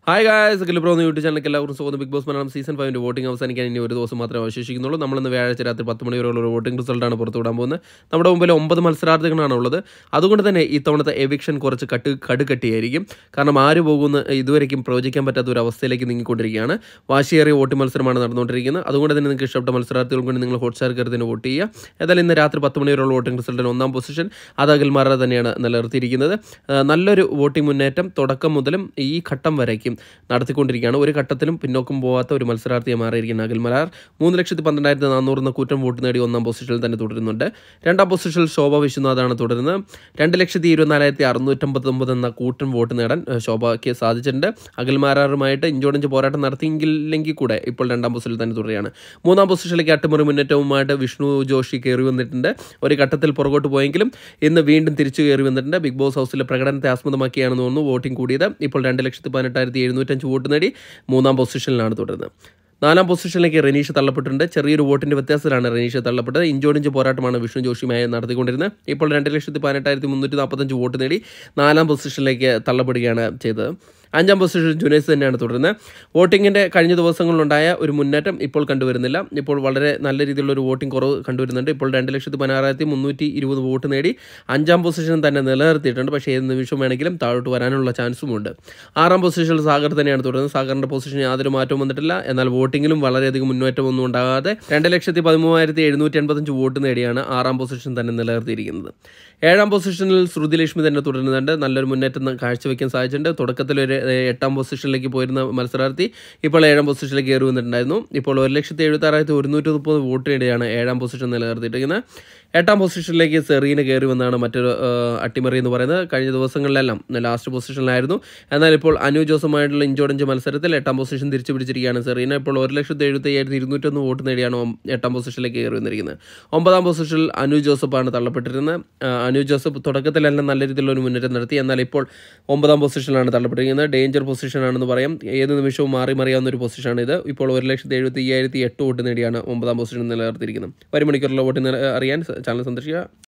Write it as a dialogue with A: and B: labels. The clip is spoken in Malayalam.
A: ഹായ് ഗായ്സ് കിലിപ്രോ എന്ന യൂട്യൂബ് ചാനലിലേക്ക് എല്ലാവർക്കും സ്വാഗതം ബിഗ് ബോസ് മലയാളം സീസൺ ഫൈവിൻ്റെ വോട്ടിംഗ് അവസാനിക്കാൻ ഇനി ഒരു ദിവസം മാത്രമേ അവശേഷിക്കുന്നുള്ളൂ നമ്മളിന്ന് വ്യാഴാഴ്ച രാത്രി പത്ത് മണി വരെയുള്ള ഒരു വോട്ടിംഗ് റിസൾട്ടാണ് പുറത്തുവിടാൻ പോകുന്നത് നമ്മുടെ മുമ്പിൽ ഒമ്പത് മത്സരാർത്ഥികളാണ് ഉള്ളത് അതുകൊണ്ട് തന്നെ ഇത്തവണത്തെ എവിക്ഷൻ കുറച്ച് കട്ട് കടുകട്ടിയായിരിക്കും കാരണം ആര് പോകുമെന്ന് ഇതുവരെയും പ്രവചിക്കാൻ പറ്റാത്ത ഒരു അവസ്ഥയിലേക്ക് നീങ്ങിക്കൊണ്ടിരിക്കുകയാണ് വാശിയേറിയ വോട്ട് മത്സരമാണ് നടന്നുകൊണ്ടിരിക്കുന്നത് അതുകൊണ്ട് തന്നെ നിങ്ങൾക്ക് ഇഷ്ടപ്പെട്ട മത്സരാർത്ഥികൾക്ക് വേണ്ടി നിങ്ങൾ ഹോട്ട്സ്റ്റാർ കരുത്തിന് വോട്ട് ചെയ്യുക ഏതായാലും ഇന്ന് രാത്രി പത്ത് മണി വരെയുള്ള വോട്ടിംഗ് റിസൾട്ടിന് ഒന്നാം പൊസിഷൻ അത് അഖിൽമാരുടെ തന്നെയാണ് നിലനിർത്തിയിരിക്കുന്നത് ആ, നല്ലൊരു വോട്ടിംഗ് മുന്നേറ്റം തുടക്കം മുതലും ഈ ഘട്ടം വരയ്ക്കും നടത്തിക്കൊണ്ടിരിക്കുകയാണ് ഒരു ഘട്ടത്തിലും പിന്നോക്കം പോകാത്ത ഒരു മത്സരാർത്ഥിയെ മാറിയിരിക്കുന്ന അഖിൽമലാർ മൂന്ന് ലക്ഷത്തി പന്ത്രണ്ടായിരത്തി നാനൂറ് എന്ന കൂറ്റം വോട്ട് നേടി ഒന്നാം പൊസിഷനിൽ തന്നെ തുടരുന്നുണ്ട് രണ്ടാം പൊസിഷനിൽ ശോഭ വിശ്വനാഥാണ് തുടരുന്നത് രണ്ട് ലക്ഷത്തി ഇരുപത്തിനാലായിരത്തി അറുന്നൂറ്റമ്പത്തൊമ്പത് എന്ന കൂറ്റൻ വോട്ട് നേടാൻ ഏഹ്, ശോഭയ്ക്ക് സാധിച്ചിട്ടുണ്ട് അഖിൽമാരാറുമായിട്ട് ഇഞ്ചോടിഞ്ച് പോരാട്ടം നടത്തിയെങ്കില്ലെങ്കിൽ കൂടെ ഇപ്പോൾ രണ്ടാം പൊസിഷനിൽ തന്നെ തുടരുകയാണ് മൂന്നാം പൊസിഷനിലേക്ക് അട്ടിമറി മുന്നേറ്റവുമായിട്ട് വിഷ്ണു ജോഷി കയറി വന്നിട്ടുണ്ട് ഒരു ഘട്ടത്തിൽ പുറകോട്ട് പോയെങ്കിലും ഇന്ന് വീണ്ടും തിരിച്ചു കയറി വന്നിട്ടുണ്ട് ബിഗ് ബോസ് ഹൗസിലെ പ്രകടനത്തെ ആസ്പദമാക്കിയാണെന്ന് തോന്നുന്നു വോട്ടിംഗ് കൂടിയത് ഇപ്പോൾ രണ്ട് ലക്ഷത്തി പതിനെട്ടായിരത്തി എഴുന്നൂറ്റഞ്ച് വോട്ട് നേടി മൂന്നാം പൊസിഷനിലാണ് തുടരുന്നത് നാലാം പൊസിഷനിലേക്ക് റെനീഷ് തള്ളപ്പെട്ടിട്ടുണ്ട് ചെറിയൊരു വോട്ടിന്റെ വ്യത്യാസത്തിലാണ് റെനീഷ് തള്ളപ്പെട്ടത് ഇഞ്ചോടിഞ്ച് പോരാട്ടമാണ് വിഷ്ണു ജോഷിയുമായി നടത്തിക്കൊണ്ടിരുന്നത് ഇപ്പോൾ രണ്ട് ലക്ഷത്തി പതിനെട്ടായിരത്തി മുന്നൂറ്റി നാൽപ്പത്തഞ്ച് വോട്ട് നേടി നാലാം പൊസിഷനിലേക്ക് തള്ളപ്പെടുകയാണ് ചെയ്തത് അഞ്ചാം പൊസിഷൻ ജുനൈസ് തന്നെയാണ് തുടരുന്നത് വോട്ടിങ്ങിൻ്റെ കഴിഞ്ഞ ദിവസങ്ങളിലുണ്ടായ ഒരു മുന്നേറ്റം ഇപ്പോൾ കണ്ടുവരുന്നില്ല ഇപ്പോൾ വളരെ നല്ല രീതിയിലുള്ള ഒരു വോട്ടിംഗ് കുറവ് കണ്ടുവരുന്നുണ്ട് ഇപ്പോൾ രണ്ട് ലക്ഷത്തി പതിനാറായിരത്തി മുന്നൂറ്റി ഇരുപത് വോട്ട് നേടി അഞ്ചാം പൊസിഷൻ തന്നെ നിലനിർത്തിയിട്ടുണ്ട് പക്ഷേ ഏത് നിമിഷം വേണമെങ്കിലും താഴോട്ട് വരാനുള്ള ചാൻസുമുണ്ട് ആറാം പൊസിഷനിൽ സാഗർ തന്നെയാണ് തുടരുന്നത് സാഗറിൻ്റെ പൊസിഷൻ യാതൊരു മാറ്റവും വന്നിട്ടില്ല എന്നാൽ വോട്ടിങ്ങിലും വളരെയധികം മുന്നേറ്റമൊന്നും ഉണ്ടാകാതെ രണ്ട് ലക്ഷത്തി പതിമൂവായിരത്തി എഴുന്നൂറ്റി എൺപത്തഞ്ച് വോട്ട് നേടിയാണ് ആറാം പൊസിഷൻ തന്നെ നിലനിർത്തിയിരിക്കുന്നത് ഏഴാം പൊസിഷനിൽ ശ്രുതി ലക്ഷ്മി തന്നെ തുടരുന്നുണ്ട് നല്ലൊരു മുന്നേറ്റം ന- കാഴ്ചവെക്കാൻ സാധിച്ചിട്ടുണ്ട് തുടക്കത്തിൽ ഒരു ഏഹ്, എട്ടാം പൊസിഷനിലേക്ക് പോയിരുന്ന മത്സരാർത്ഥി ഇപ്പോൾ ഏഴാം പൊസിഷനിലേക്ക് കയറി വന്നിട്ടുണ്ടായിരുന്നു ഇപ്പോൾ ഒരു ലക്ഷത്തി എഴുപത്തി ആറായിരത്തി ഒരുന്നൂറ്റി മുപ്പത് വോട്ട് നേടിയാണ് ഏഴാം പൊസിഷൻ നിലനിർത്തിയിരിക്കുന്നത് എട്ടാം പൊസിഷനിലേക്ക് സെറീന കയറി വന്നാണ് മറ്റൊരു ഏഹ്, അട്ടിമറി എന്ന് പറയുന്നത് കഴിഞ്ഞ ദിവസങ്ങളിലെല്ലാം ലാസ്റ്റ് പൊസിഷനിലായിരുന്നു എന്നാൽ ഇപ്പോൾ അനു ജോസുമായിട്ടുള്ള ഇഞ്ചോടഞ്ച് മത്സരത്തിൽ എട്ടാം പൊസിഷൻ തിരിച്ചു പിടിച്ചിരിക്കുകയാണ് സെറീന ഇപ്പോൾ ഒരു ലക്ഷത്തി എഴുപത്തി അയ്യായിരത്തി ഇരുന്നൂറ്റൊന്ന് വോട്ട് നേടിയാണ് ഒം- എട്ടാം പൊസിഷനിലേക്ക് കയറി വന്നിരിക്കുന്നത് ഒമ്പതാം പൊസിഷനിൽ അനു ജോസഫാണ് തള്ളപ്പെട്ടിരുന്നത് ആ, അനു ജോസഫ് തുടക്കത്തിലെല്ലാം നല്ല രീതിയിലുള്ള ഒരു മുന്നേറ്റം നടത്തി എന്നാൽ ഇപ്പോൾ ഒമ്പതാം പൊസിഷനിലാണ് തള്ളപ്പെട്ടിരിക്കുന്നത് ഡേഞ്ചർ പൊസിഷനാണെന്ന് പറയാം ഏത് നിമിഷവും മാറി മറിയാവുന്ന ഒരു പൊസിഷനാണ് ഇത് ഇപ്പോൾ ഒരു ലക്ഷത്തി എഴുപത്തി അയ്യായിരത്തി എട്ട് വോട്ട് നേടിയാണ് ഒമ്പതാം പൊസിഷൻ നിലനിർത്തിയിരിക്കുന്നത് ഒരു മണിക്കൂറുള്ള വോട്ട് നില- അറിയാൻ ചാനൽ സന്ദർശിക്കുക